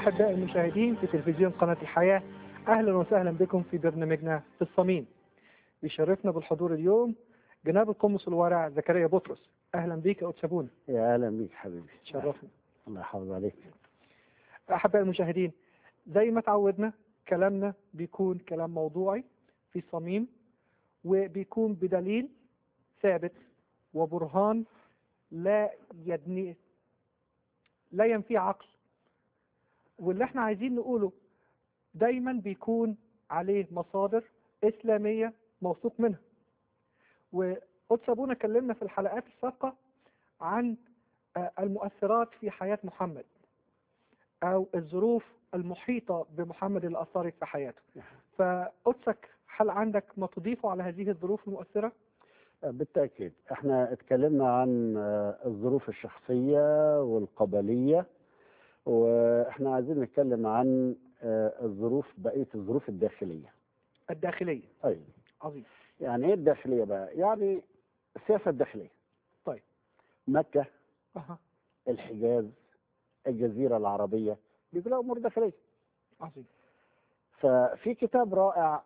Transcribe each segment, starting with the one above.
أحبائي المشاهدين في تلفزيون قناة الحياة أهلا وسهلا بكم في برنامجنا في الصميم بيشرفنا بالحضور اليوم جناب القمص الورع زكريا بطرس أهلا بيك يا أتسابون يا اهلا بيك حبيبي شرفنا الله يحافظ عليك أحبائي المشاهدين زي ما تعودنا كلامنا بيكون كلام موضوعي في صميم وبيكون بدليل ثابت وبرهان لا يدني لا ينفي عقل واللي احنا عايزين نقوله دايما بيكون عليه مصادر إسلامية موثوق منها وقدس أبونا كلمنا في الحلقات السابقة عن آه، المؤثرات في حياة محمد أو الظروف المحيطة بمحمد اللي أثرت في حياته فقدسك هل عندك ما تضيفه على هذه الظروف المؤثرة؟ بالتاكيد احنا اتكلمنا عن آه، الظروف الشخصيه والقبليه واحنا عايزين نتكلم عن آه، الظروف بقيه الظروف الداخليه الداخلية ايوه عظيم يعني ايه الداخليه بقى يعني السياسه الداخليه طيب. مكه أها الحجاز الجزيره العربيه دي كلها امور داخليه عظيم ففي كتاب رائع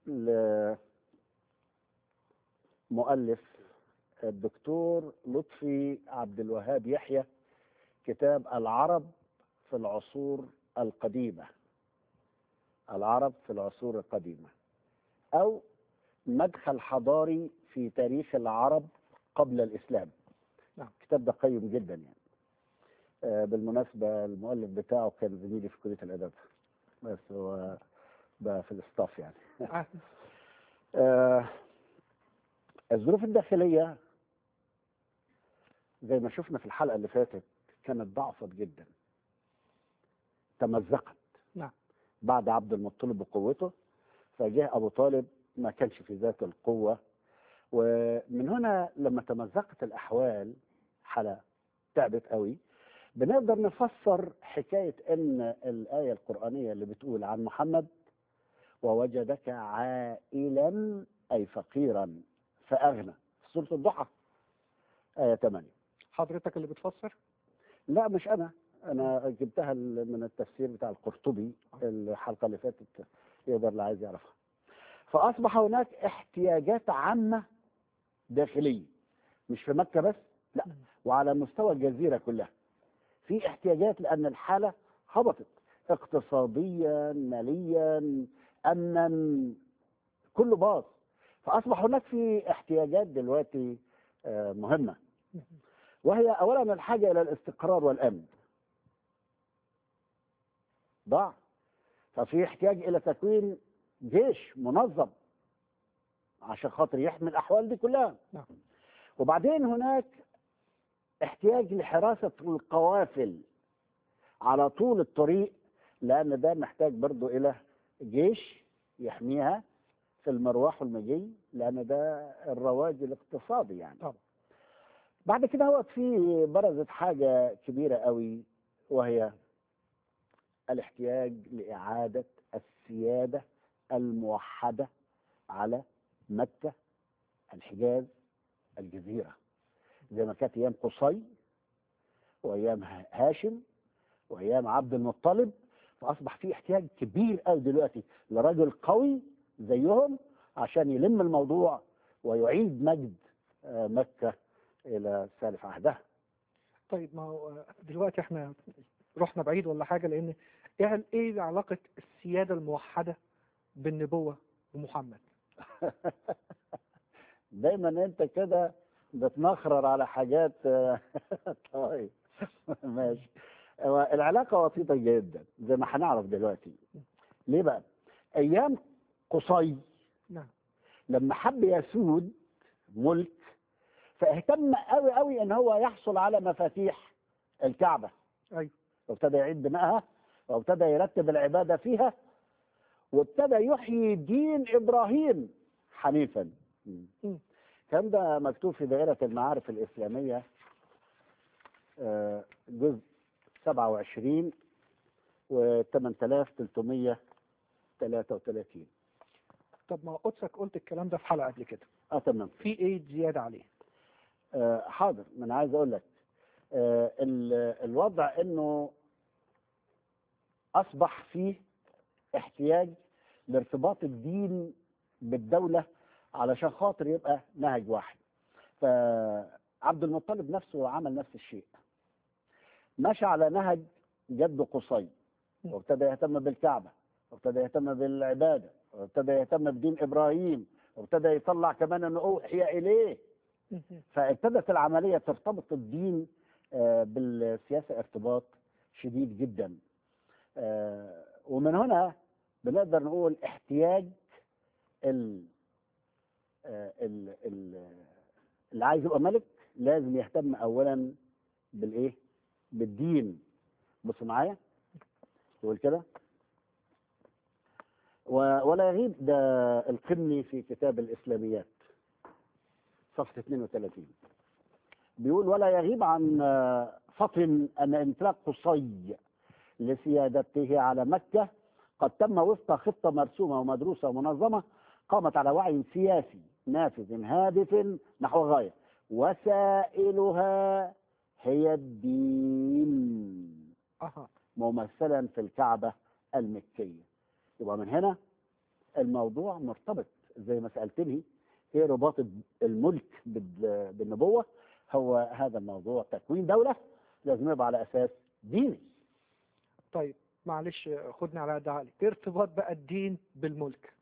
لمؤلف الدكتور لطفي عبد الوهاب يحيى كتاب العرب في العصور القديمة العرب في العصور القديمة أو مدخل حضاري في تاريخ العرب قبل الإسلام نعم. الكتاب ده قيم جدا يعني آه، بالمناسبة المؤلف بتاعه كان زميلي في كلية الأدب بس هو بقى في الاستاف يعني آه، آه، الظروف الداخلية زي ما شفنا في الحلقة اللي فاتت كانت ضعفت جدا تمزقت نعم. بعد عبد المطلب بقوته فجاء أبو طالب ما كانش في ذات القوة ومن هنا لما تمزقت الأحوال حالة تعبت قوي بنقدر نفسر حكاية أن الآية القرآنية اللي بتقول عن محمد ووجدك عائلا أي فقيرا فأغنى في سورة الضحى آية 8 حضرتك اللي بتفسر؟ لا مش أنا أنا جبتها ال- من التفسير بتاع القرطبي الحلقة اللي فاتت يقدر اللي عايز يعرفها فأصبح هناك احتياجات عامة داخلية مش في مكة بس لا وعلى مستوى الجزيرة كلها في احتياجات لأن الحالة هبطت اقتصاديا ماليا أمنا كله باظ فأصبح هناك في احتياجات دلوقتي آه، مهمة وهي أولا الحاجة إلى الاستقرار والأمن ضاع ففي احتياج إلى تكوين جيش منظم عشان خاطر يحمي الأحوال دي كلها نعم. وبعدين هناك احتياج لحراسة القوافل على طول الطريق لأن ده محتاج برضو إلى جيش يحميها في المروح والمجي لأن ده الرواج الاقتصادي يعني طبعا. بعد كده هو في برزت حاجة كبيرة قوي وهي الاحتياج لإعادة السيادة الموحدة على مكة الحجاز الجزيرة زي ما كانت أيام قصي وأيام ه- هاشم وأيام عبد المطلب فأصبح في احتياج كبير قوي دلوقتي لرجل قوي زيهم عشان يلم الموضوع ويعيد مجد آه، مكة إلى سالف عهدها طيب ما هو دلوقتي احنا رحنا بعيد ولا حاجة لأن ايه ايه علاقة السيادة الموحدة بالنبوة ومحمد؟ دايما انت كده بتنخرر على حاجات آه، طيب ماشي هو العلاقة وسيطة جدا زي ما هنعرف دلوقتي ليه بقى ايام قصي نعم لما حب يسود ملك فاهتم قوي قوي ان هو يحصل على مفاتيح الكعبة أيوه وابتدى يعيد بنائها وابتدى يرتب العبادة فيها وابتدى يحيي دين إبراهيم حنيفا مم. كان ده مكتوب في دائرة المعارف الإسلامية آه، جزء 27 و 8333 طب ما قدسك قلت الكلام ده في حلقة قبل كده اه تمام في ايه زيادة عليه؟ آه، حاضر ما انا عايز اقول لك آه، ال- الوضع انه اصبح فيه احتياج لارتباط الدين بالدوله علشان خاطر يبقى نهج واحد فعبد المطلب نفسه عمل نفس الشيء مشى على نهج جد قصي وابتدى يهتم بالكعبه وابتدى يهتم بالعباده وابتدى يهتم بدين ابراهيم وابتدى يطلع كمان انه اوحي اليه فابتدت العمليه ترتبط الدين آه، بالسياسه ارتباط شديد جدا آه، ومن هنا بنقدر نقول احتياج ال آه، ال- ال- اللي عايز يبقى ملك لازم يهتم اولا بالايه بالدين بص معايا يقول كده و- ولا يغيب ده القمني في كتاب الاسلاميات صفحه 32 بيقول ولا يغيب عن آه، فطن ان امتلاك قصي لسيادته على مكه قد تم وفق خطه مرسومه ومدروسه ومنظمه قامت على وعي سياسي نافذ هادف نحو غايه وسائلها هي الدين اها ممثلا في الكعبه المكيه يبقى من هنا الموضوع مرتبط زي ما سالتني ايه رباط الملك بال- بالنبوه هو هذا الموضوع تكوين دوله لازم يبقى على اساس ديني طيب معلش خدني على قد عقلي ايه ارتباط بقى الدين بالملك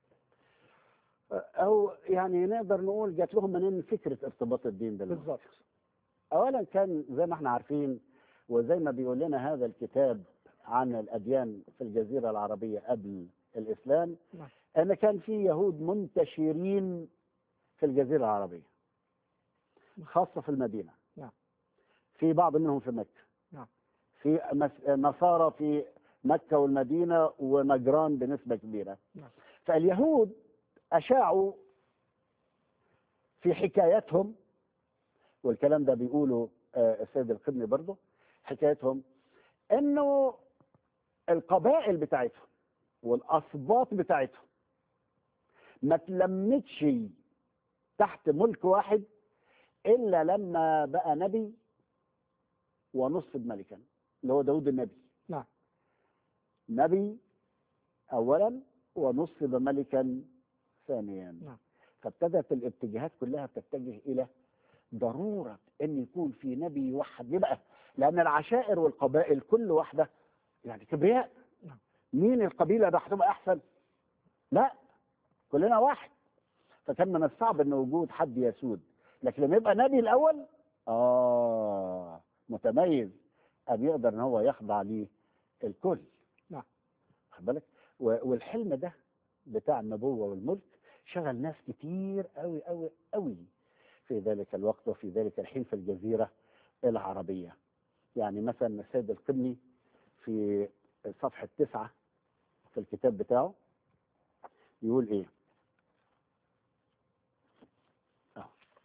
او يعني نقدر نقول جات لهم منين فكره ارتباط الدين بالملك بالظبط اولا كان زي ما احنا عارفين وزي ما بيقول لنا هذا الكتاب عن الاديان في الجزيره العربيه قبل الاسلام نعم. ان كان في يهود منتشرين في الجزيره العربيه خاصه في المدينه نعم. في بعض منهم في مكه نعم. في مس- نصارى في مكه والمدينه ونجران بنسبه كبيره نعم. فاليهود اشاعوا في حكايتهم والكلام ده بيقوله آه، السيد القدني برضه حكايتهم انه القبائل بتاعتهم والاسباط بتاعتهم ما تلمتش تحت ملك واحد الا لما بقى نبي ونصب ملكا اللي هو داود النبي نعم. نبي اولا ونصب ملكا ثانيا نعم. فابتدت الاتجاهات كلها تتجه الى ضروره ان يكون في نبي يوحد يبقى لان العشائر والقبائل كل واحده يعني كبرياء نعم. مين القبيله اللي هتبقى احسن؟ لا كلنا واحد فكان من الصعب ان وجود حد يسود لكن لما يبقى نبي الاول اه متميز ان يقدر ان هو يخضع ليه الكل نعم. خد بالك و- والحلم ده بتاع النبوه والملك شغل ناس كتير قوي قوي قوي في ذلك الوقت وفي ذلك الحين في الجزيره العربيه يعني مثلا السيد القبني في صفحه تسعه في الكتاب بتاعه يقول ايه آه.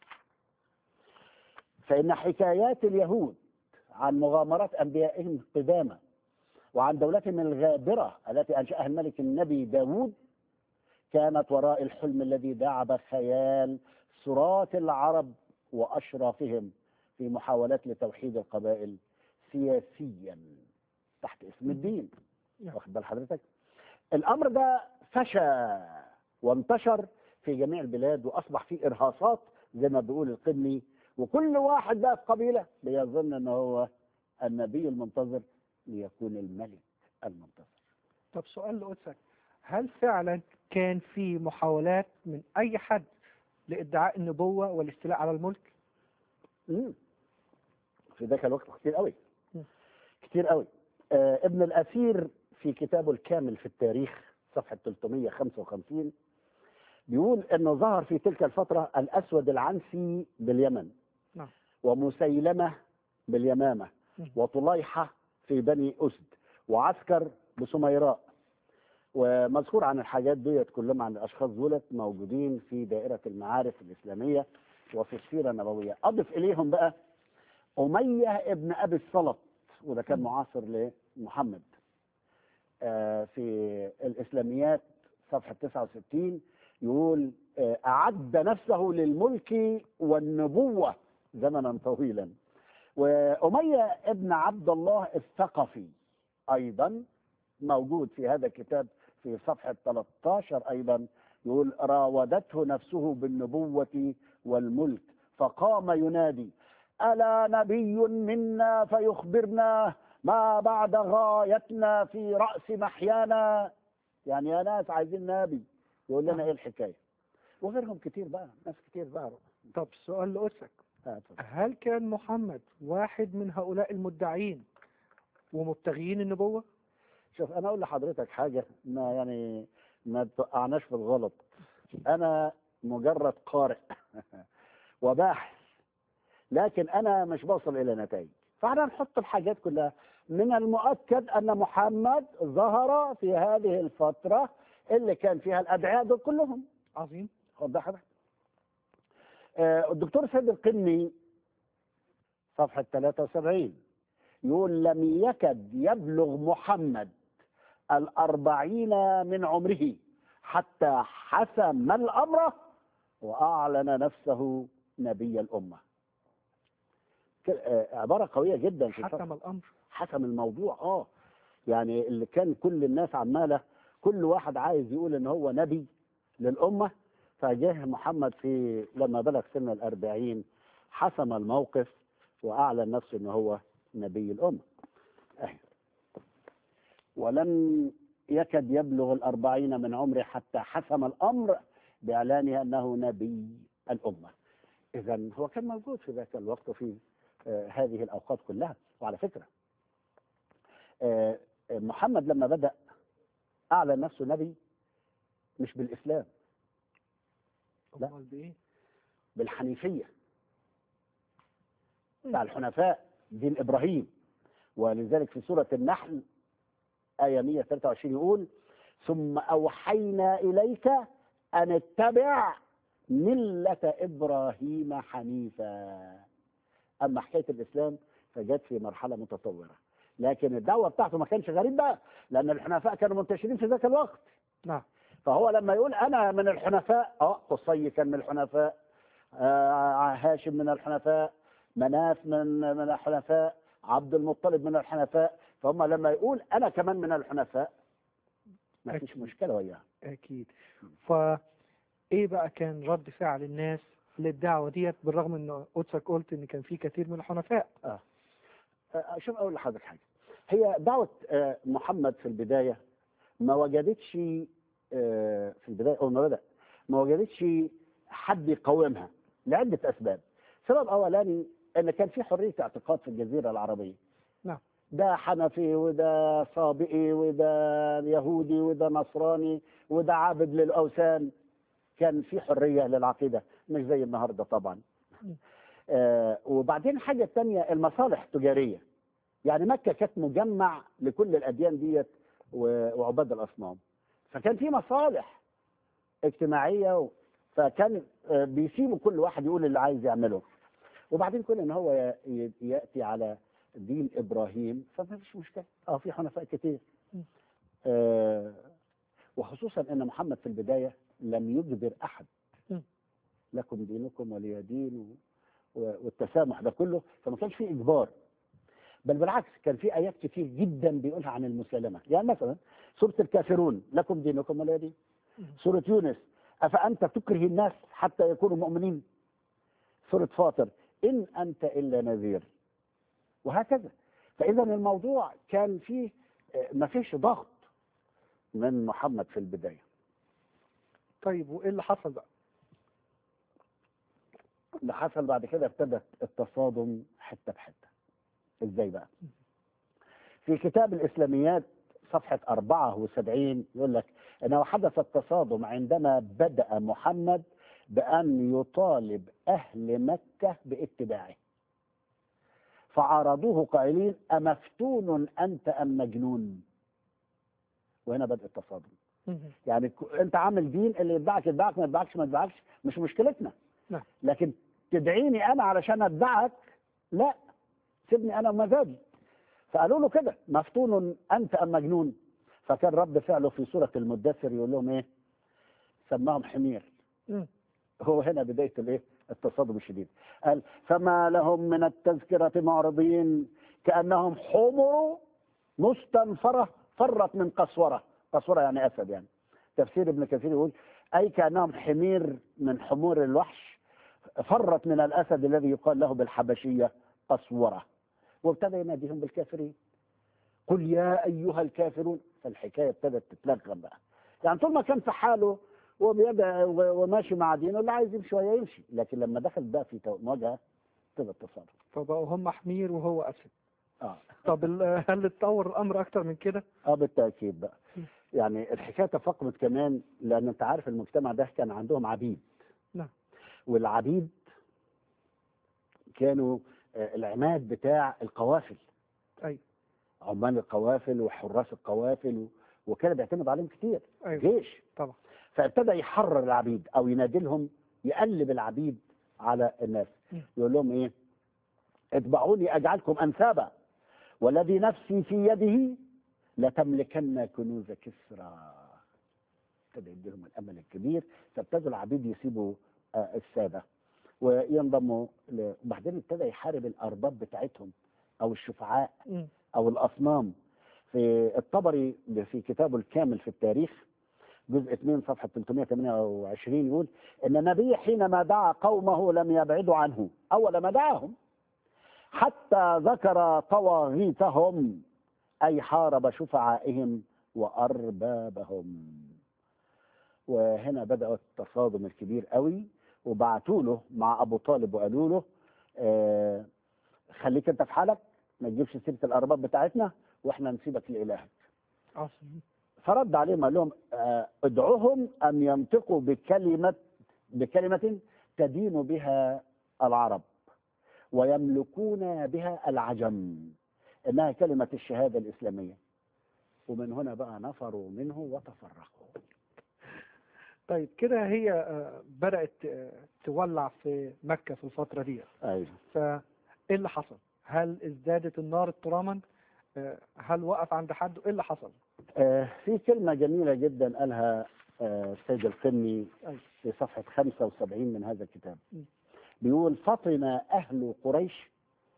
فإن حكايات اليهود عن مغامرات أنبيائهم القدامى وعن دولتهم الغابرة التي أنشأها الملك النبي داود كانت وراء الحلم الذي داعب خيال سرات العرب وأشرافهم في محاولات لتوحيد القبائل سياسيا تحت اسم الدين نعم. واخد بال حضرتك الأمر ده فشى وانتشر في جميع البلاد وأصبح فيه إرهاصات زي ما بيقول القدني وكل واحد بقى في قبيلة بيظن أنه هو النبي المنتظر ليكون الملك المنتظر طب سؤال لقدسك هل فعلا كان في محاولات من اي حد لادعاء النبوة والاستيلاء على الملك مم. في ذاك الوقت كتير قوي مم. كتير قوي آه ابن الأثير في كتابه الكامل في التاريخ صفحة 355 بيقول انه ظهر في تلك الفترة الأسود العنسي باليمن نعم. ومسيلمة باليمامة مم. وطليحة في بني أسد وعسكر بسميراء ومذكور عن الحاجات ديت كلهم عن الأشخاص دولت موجودين في دائرة المعارف الإسلامية وفي السيرة النبوية أضف إليهم بقى أمية ابن أبي الصلت وده كان مم. معاصر لمحمد آه، في الإسلاميات صفحة 69 يقول آه، أعد نفسه للملك والنبوة زمنا طويلا وأمية ابن عبد الله الثقفي أيضا موجود في هذا الكتاب في صفحة 13 أيضا يقول راودته نفسه بالنبوة والملك فقام ينادي ألا نبي منا فيخبرنا ما بعد غايتنا في رأس محيانا يعني يا ناس عايزين نبي يقول لنا ايه الحكاية وغيرهم كتير بقى ناس كتير بقى طب سؤال لأسك آه، اتفضل. هل كان محمد واحد من هؤلاء المدعين ومبتغيين النبوة؟ شوف انا اقول لحضرتك حاجه ما يعني ما توقعناش في الغلط انا مجرد قارئ وباحث لكن انا مش بوصل الى نتائج فاحنا نحط الحاجات كلها من المؤكد ان محمد ظهر في هذه الفتره اللي كان فيها الادعياء دول كلهم عظيم خد ده حضرتك آه، الدكتور سيد القني صفحة 73 يقول لم يكد يبلغ محمد الأربعين من عمره حتى حسم الأمر وأعلن نفسه نبي الأمة ك- آه، عبارة قوية جدا في الفترة. حسم الأمر حسم الموضوع اه يعني اللي كان كل الناس عماله كل واحد عايز يقول ان هو نبي للامه فجاه محمد في لما بلغ سن الأربعين حسم الموقف واعلن نفسه ان هو نبي الامه أهي. ولم يكد يبلغ الأربعين من عمره حتى حسم الأمر بإعلانه أنه نبي الأمة إذا هو كان موجود في ذاك الوقت في آه، هذه الأوقات كلها وعلى فكرة آه، آه، محمد لما بدأ أعلن نفسه نبي مش بالإسلام لا. أمال بإيه؟ بالحنيفية بتاع الحنفاء دين إبراهيم ولذلك في سورة النحل آية 123 يقول ثم أوحينا إليك أن اتبع ملة إبراهيم حنيفا أما حكاية الإسلام فجت في مرحلة متطورة لكن الدعوة بتاعته ما كانش غريب بقى لأن الحنفاء كانوا منتشرين في ذاك الوقت نعم فهو لما يقول انا من الحنفاء اه قصي كان من الحنفاء آه هاشم من الحنفاء مناف من من الحنفاء عبد المطلب من الحنفاء فهم لما يقول انا كمان من الحنفاء ما فيش أكيد. مشكله وياه أكيد فإيه بقى كان رد فعل الناس للدعوة ديت بالرغم إن قدسك قلت إن كان في كثير من الحنفاء آه، شوف اقول لحضرتك حاجه هي دعوه آه، محمد في البدايه ما وجدتش آه، في البدايه اول ما بدا ما وجدتش حد يقاومها لعده اسباب سبب اولاني ان كان في حريه اعتقاد في الجزيره العربيه نعم. ده حنفي وده صابئي وده يهودي وده نصراني وده عابد للاوثان كان في حريه للعقيده مش زي النهارده طبعا آه وبعدين حاجه تانية المصالح التجاريه يعني مكه كانت مجمع لكل الاديان ديت و- وعباد الاصنام فكان في مصالح اجتماعيه و- فكان آه، بيسيبوا كل واحد يقول اللي عايز يعمله وبعدين كل ان هو ي- ي- ياتي على دين ابراهيم فما فيش مشكله اه في حنفاء كتير م. آه وخصوصا ان محمد في البدايه لم يجبر احد م. لكم دينكم ولي دين و- و- والتسامح ده كله فما كانش فيه اجبار بل بالعكس كان في ايات كتير جدا بيقولها عن المسالمه يعني مثلا سوره الكافرون لكم دينكم ولي دين سوره يونس افانت تكره الناس حتى يكونوا مؤمنين سوره فاطر ان انت الا نذير وهكذا فاذا الموضوع كان فيه آه، ما فيش ضغط من محمد في البدايه طيب وإيه اللي حصل بقى؟ اللي حصل بعد كده ابتدى التصادم حته بحته ازاي بقى في كتاب الاسلاميات صفحه 74 يقول لك انه حدث التصادم عندما بدا محمد بان يطالب اهل مكه باتباعه فعارضوه قائلين امفتون انت ام مجنون وهنا بدا التصادم يعني ك- انت عامل دين اللي يتبعك يتبعك ما يتبعكش ما يتبعكش مش مشكلتنا نعم. لكن تدعيني انا علشان اتبعك لا سيبني انا ومزاجي فقالوا له كده مفتون انت ام مجنون فكان رد فعله في سوره المدثر يقول لهم ايه سماهم حمير مم. هو هنا بدايه الايه التصادم الشديد قال فما لهم من التذكره معرضين كانهم حمر مستنفره فرت من قسورة قسورة يعني أسد يعني تفسير ابن كثير يقول أي كأنهم حمير من حمور الوحش فرت من الأسد الذي يقال له بالحبشية قسورة وابتدى يناديهم بالكافرين قل يا أيها الكافرون فالحكاية ابتدت تتلغم بقى يعني طول ما كان في حاله وبيدع وماشي مع دينه اللي عايز يمشي شويه يمشي لكن لما دخل بقى في تو- مواجهه ابتدى التصرف فبقوا هم حمير وهو اسد اه طب ال- هل اتطور الامر اكتر من كده؟ اه بالتاكيد بقى م. يعني الحكايه تفاقمت كمان لان انت عارف المجتمع ده كان عندهم عبيد نعم. والعبيد كانوا آه، العماد بتاع القوافل ايوه عمال القوافل وحراس القوافل و- وكان بيعتمد عليهم كتير ايوه جيش طبعا فابتدى يحرر العبيد او ينادي لهم يقلب العبيد على الناس م. يقول لهم ايه اتبعوني اجعلكم انسابا والذي نفسي في يده لتملكن كنوز كسرى ابتدى يديهم الامل الكبير فابتدوا العبيد يسيبوا آه، الساده وينضموا ل- وبعدين ابتدى يحارب الارباب بتاعتهم او الشفعاء مم. او الاصنام في الطبري في كتابه الكامل في التاريخ جزء 2 صفحه 328 يقول ان النبي حينما دعا قومه لم يبعدوا عنه اول ما دعاهم حتى ذكر طواغيتهم اي حارب شفعائهم واربابهم وهنا بدا التصادم الكبير قوي وبعتوا له مع ابو طالب وقالوا له آه خليك انت في حالك ما تجيبش سيره الارباب بتاعتنا واحنا نسيبك لالهك عظيم فرد عليهم قال لهم آه، ادعوهم ان ينطقوا بكلمه بكلمه تدين بها العرب ويملكون بها العجم انها كلمه الشهاده الاسلاميه ومن هنا بقى نفروا منه وتفرقوا طيب كده هي آه، بدات آه، تولع في مكه في الفتره دي ايوه فايه اللي حصل؟ هل ازدادت النار اضطراما؟ آه، هل وقف عند حد؟ ايه اللي حصل؟ آه، في كلمه جميله جدا قالها آه، السيد القني أيوة. في صفحه 75 من هذا الكتاب م. بيقول فطن اهل قريش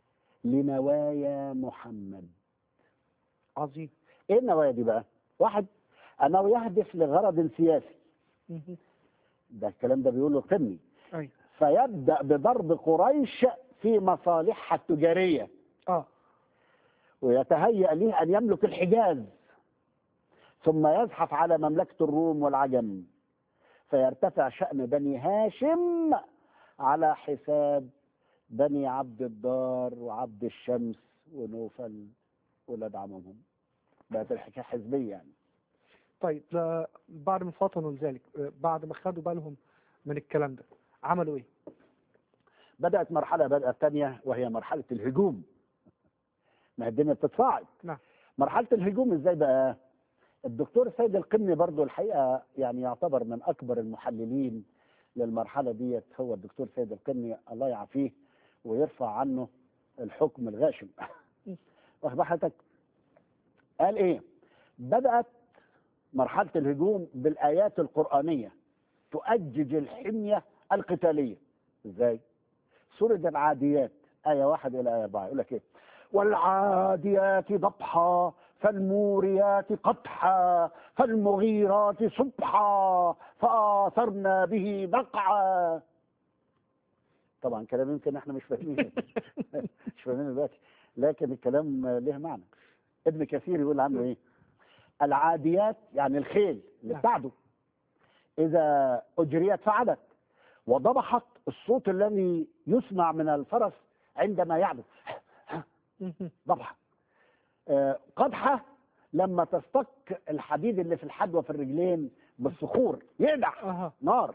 لنوايا محمد عظيم ايه النوايا دي بقى؟ واحد انه يهدف لغرض سياسي مهم. ده الكلام ده بيقوله القمي ايوه فيبدا بضرب قريش في مصالحها التجاريه اه ويتهيأ له ان يملك الحجاز ثم يزحف على مملكه الروم والعجم فيرتفع شأن بني هاشم على حساب بني عبد الدار وعبد الشمس ونوفل ولاد عمهم بقت الحكايه حزبيه يعني طيب ده بعد ما فطنوا لذلك آه، بعد ما خدوا بالهم من الكلام ده عملوا ايه؟ بدأت مرحلة بدأت ثانية وهي مرحلة الهجوم ما هي الدنيا بتتصاعد نعم. مرحلة الهجوم ازاي بقى الدكتور سيد القمي برضو الحقيقة يعني يعتبر من أكبر المحللين للمرحلة ديت هو الدكتور سيد القمي الله يعافيه ويرفع عنه الحكم الغاشم واخد بال حضرتك قال ايه بدأت مرحلة الهجوم بالآيات القرآنية تؤجج الحمية القتالية ازاي سورة العاديات آية واحد إلى آية أربعة يقول لك إيه والعاديات ضبحا فالموريات قدحا فالمغيرات صبحا فآثرنا به نقعا طبعا كلام يمكن احنا مش فاهمينه مش فاهمينه دلوقتي لكن الكلام له معنى ابن كثير يقول عنه ايه العاديات يعني الخيل اللي نعم. بتاعته اذا اجريت فعلت وضبحت الصوت الذي يسمع من الفرس عندما يعدو مهم. ضبحة آه، قدحة لما تصطك الحديد اللي في الحدوة في الرجلين بالصخور يقدح اها نار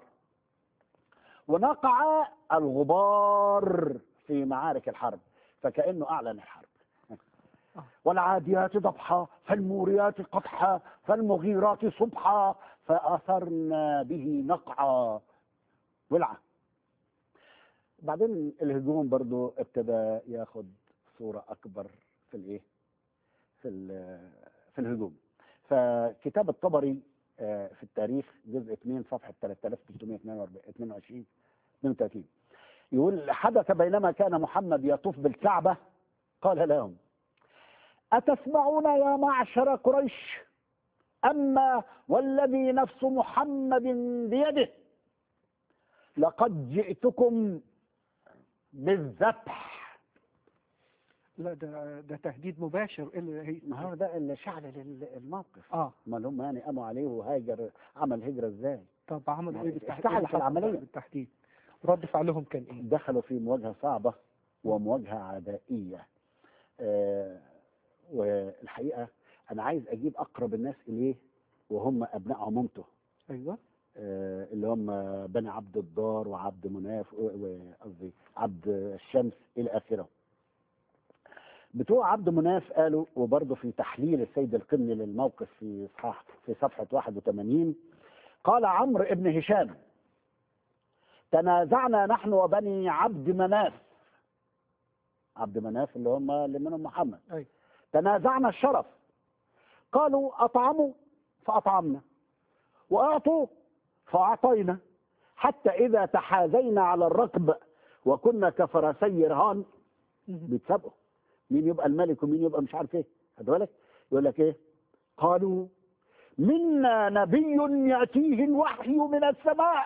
ونقع الغبار في معارك الحرب فكأنه أعلن الحرب آه. والعاديات ضبحا فالموريات قدحا فالمغيرات صبحا فأثرنا به نقعا ولعة بعدين الهجوم برضو ابتدى ياخد صورة أكبر في الإيه؟ في ال- في الهجوم فكتاب الطبري آه، في التاريخ جزء 2 صفحة 3322 32 يقول حدث بينما كان محمد يطوف بالكعبة قال لهم أتسمعون يا معشر قريش أما والذي نفس محمد بيده لقد جئتكم بالذبح لا ده ده تهديد مباشر اللي هي ما هو ده اللي شعل ال- الموقف اه ما هم يعني قاموا عليه وهاجر عمل هجرة ازاي طب عملوا ايه بالتحديد افتعلت إيه اللي حصل العملية. بقى بالتحديد رد فعلهم كان ايه دخلوا في مواجهة صعبة ومواجهة عدائية آه والحقيقة أنا عايز أجيب أقرب الناس إليه وهم أبناء عمومته ايوه آه اللي هم بني عبد الدار وعبد مناف و- وقصدي عبد الشمس إلى آخره بتوع عبد مناف قالوا وبرضه في تحليل السيد القمني للموقف في صحاح في صفحة 81 قال عمرو ابن هشام تنازعنا نحن وبني عبد مناف عبد مناف اللي هم اللي منهم محمد أي. تنازعنا الشرف قالوا أطعموا فأطعمنا وأعطوا فأعطينا حتى إذا تحازينا على الركب وكنا كفرسي رهان مهم. بيتسابقوا مين يبقى الملك ومين يبقى مش عارف ايه خد بالك يقول لك ايه قالوا منا نبي ياتيه الوحي من السماء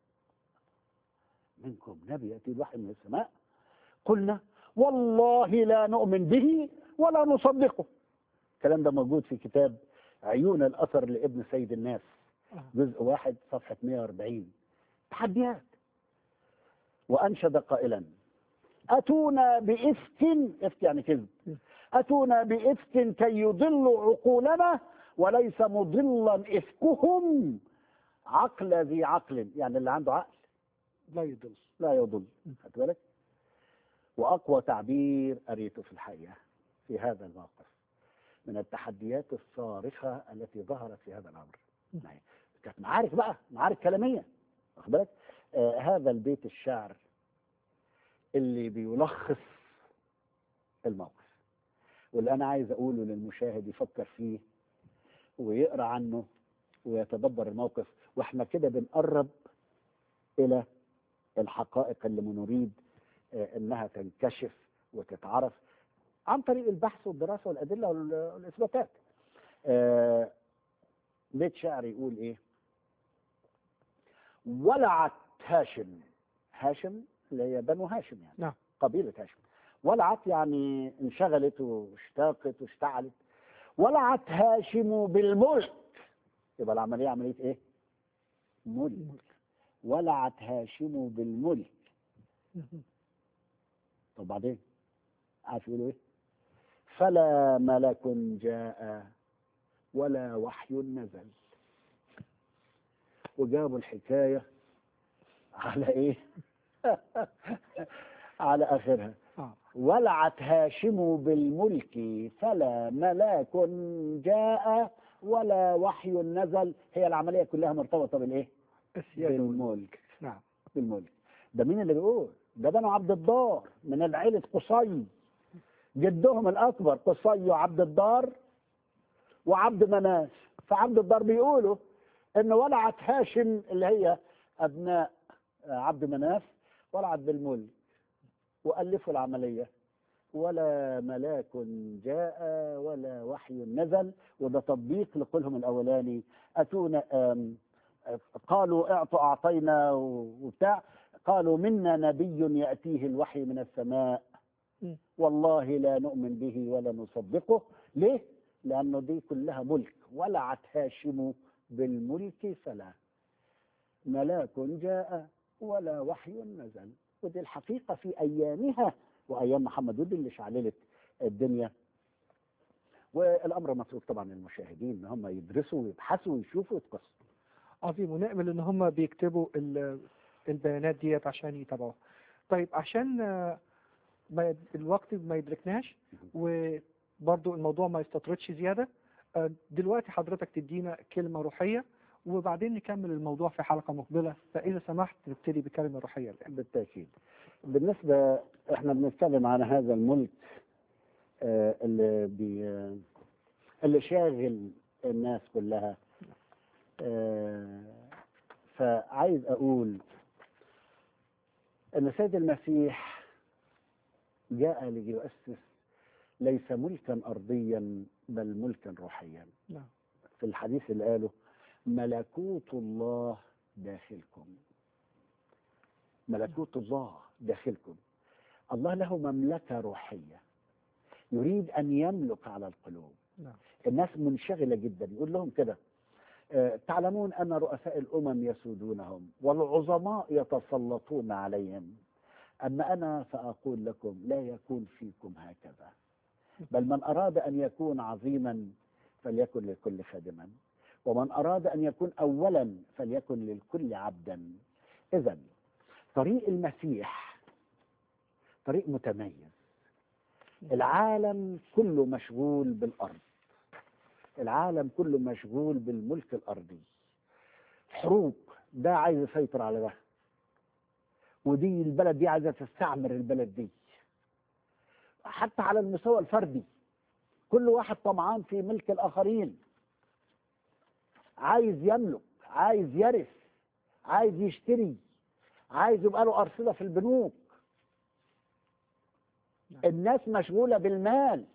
منكم نبي ياتيه الوحي من السماء قلنا والله لا نؤمن به ولا نصدقه الكلام ده موجود في كتاب عيون الاثر لابن سيد الناس آه. جزء واحد صفحه 140 تحديات وانشد قائلا أتونا بإفك إفك يعني كذب أتونا بإفك كي يضلوا عقولنا وليس مضلا إفكهم عقل ذي عقل يعني اللي عنده عقل لا يضل لا يضل خد بالك وأقوى تعبير قريته في الحقيقة في هذا الموقف من التحديات الصارخة التي ظهرت في هذا الأمر يعني كانت معارك بقى معارك كلامية واخد بالك آه هذا البيت الشعر اللي بيلخص الموقف واللي انا عايز اقوله للمشاهد يفكر فيه ويقرا عنه ويتدبر الموقف واحنا كده بنقرب الى الحقائق اللي نريد آه، انها تنكشف وتتعرف عن طريق البحث والدراسه والادله وال- والاثباتات. آه، بيت شعر يقول ايه؟ ولعت هاشم هاشم اللي هي بنو هاشم يعني نعم. قبيلة هاشم ولعت يعني انشغلت واشتاقت واشتعلت ولعت هاشم بالملك يبقى العملية عملية ايه؟ ملك ولعت هاشم بالملك مهم. طب بعدين عارف يقولوا ايه؟ فلا ملك جاء ولا وحي نزل وجابوا الحكاية على ايه؟ على اخرها اه ولعت هاشم بالملك فلا ملاك جاء ولا وحي نزل هي العملية كلها مرتبطة بالايه؟ السيادة وال- بالملك نعم بالملك ده مين اللي بيقول؟ ده بنو عبد الدار من العيلة قصي جدهم الأكبر قصي وعبد الدار وعبد مناف فعبد الدار بيقولوا إن ولعت هاشم اللي هي أبناء عبد مناف ولعت بالملك وألفوا العملية ولا ملاك جاء ولا وحي نزل وده تطبيق لقولهم الأولاني أتونا آم، قالوا اعطوا أعطينا وبتاع قالوا منا نبي يأتيه الوحي من السماء م. والله لا نؤمن به ولا نصدقه ليه؟ لأنه دي كلها ملك ولعت هاشم بالملك فلا ملاك جاء ولا وحي نزل ودي الحقيقة في أيامها وأيام محمد ودي اللي شعللت الدنيا والأمر متروك طبعا للمشاهدين إن هم يدرسوا ويبحثوا ويشوفوا ويتقصوا عظيم ونأمل ان هم بيكتبوا ال- البيانات ديت عشان يتابعوها طيب عشان آه، ما يد- الوقت ما يدركناش وبرضو الموضوع ما يستطردش زيادة آه، دلوقتي حضرتك تدينا كلمة روحية وبعدين نكمل الموضوع في حلقة مقبلة فإذا سمحت نبتدي بكلمة روحية الآن بالتأكيد بالنسبة احنا بنتكلم عن هذا الملك آه، اللي بي آه، اللي شاغل الناس كلها آه، فعايز اقول ان السيد المسيح جاء ليؤسس ليس ملكا أرضيا بل ملكا روحيا نعم في الحديث اللي قاله ملكوت الله داخلكم ملكوت الله داخلكم الله له مملكة روحية يريد أن يملك على القلوب نعم الناس منشغلة جدا يقول لهم كده آه، تعلمون أن رؤساء الأمم يسودونهم والعظماء يتسلطون عليهم أما أنا فأقول لكم لا يكون فيكم هكذا بل من أراد أن يكون عظيما فليكن للكل خادما ومن أراد أن يكون أولا فليكن للكل عبدا إذا طريق المسيح طريق متميز العالم كله مشغول بالأرض العالم كله مشغول بالملك الأرضي حروب ده عايز يسيطر على ده ودي البلد دي عايزة تستعمر البلد دي حتى على المستوى الفردي كل واحد طمعان في ملك الآخرين عايز يملك عايز يرث عايز يشتري عايز يبقى له أرصدة في البنوك نعم. الناس مشغولة بالمال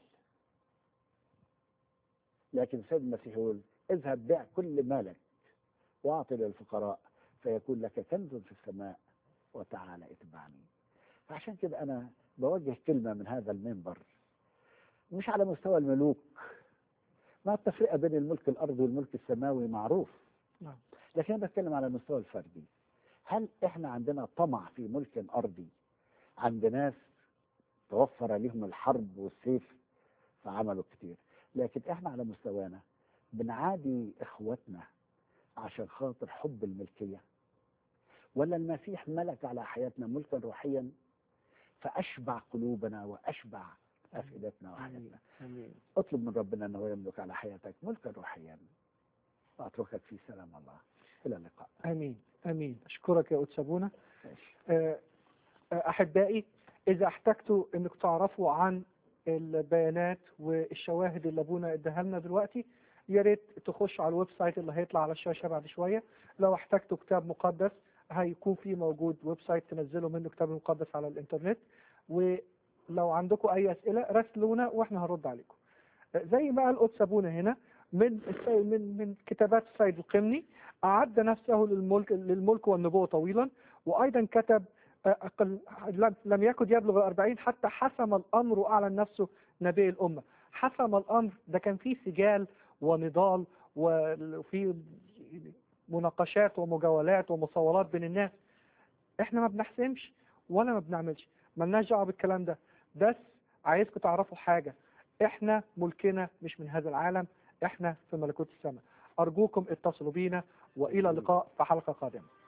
لكن السيد المسيح يقول اذهب بيع كل مالك واعطي للفقراء فيكون لك كنز في السماء وتعالى اتبعني فعشان كده انا بوجه كلمة من هذا المنبر مش على مستوى الملوك ما التفرقة بين الملك الأرضي والملك السماوي معروف نعم لكن أنا بتكلم على المستوى الفردي هل إحنا عندنا طمع في ملك أرضي عند ناس توفر لهم الحرب والسيف فعملوا كتير لكن إحنا على مستوانا بنعادي إخوتنا عشان خاطر حب الملكية ولا المسيح ملك على حياتنا ملكا روحيا فأشبع قلوبنا وأشبع أفئدتنا وحياتنا آمين اطلب من ربنا أنه يملك على حياتك ملكا روحيا وأتركك في سلام الله إلى اللقاء آمين آمين أشكرك يا أتسابونا ماشي. آه، آه، أحبائي إذا احتجتوا إنكم تعرفوا عن البيانات والشواهد اللي أبونا اداها لنا دلوقتي يا ريت تخشوا على الويب سايت اللي هيطلع على الشاشة بعد شوية لو احتجتوا كتاب مقدس هيكون في موجود ويب سايت تنزلوا منه كتاب مقدس على الإنترنت ولو عندكم أي أسئلة راسلونا وإحنا هنرد عليكم آه، زي ما قال قدس أبونا هنا من السيد من من كتابات السيد القمني أعد نفسه للملك للملك والنبوة طويلا وأيضا كتب آه، أقل لم- لم يكن يبلغ الأربعين حتى حسم الأمر وأعلن نفسه نبي الأمة حسم الأمر ده كان فيه سجال ونضال وفي مناقشات ومجاولات ومصاولات بين الناس احنا ما بنحسمش ولا ما بنعملش ملناش دعوه بالكلام ده بس عايزكم تعرفوا حاجه احنا ملكنا مش من هذا العالم احنا في ملكوت السماء ارجوكم اتصلوا بينا والى اللقاء في حلقه قادمه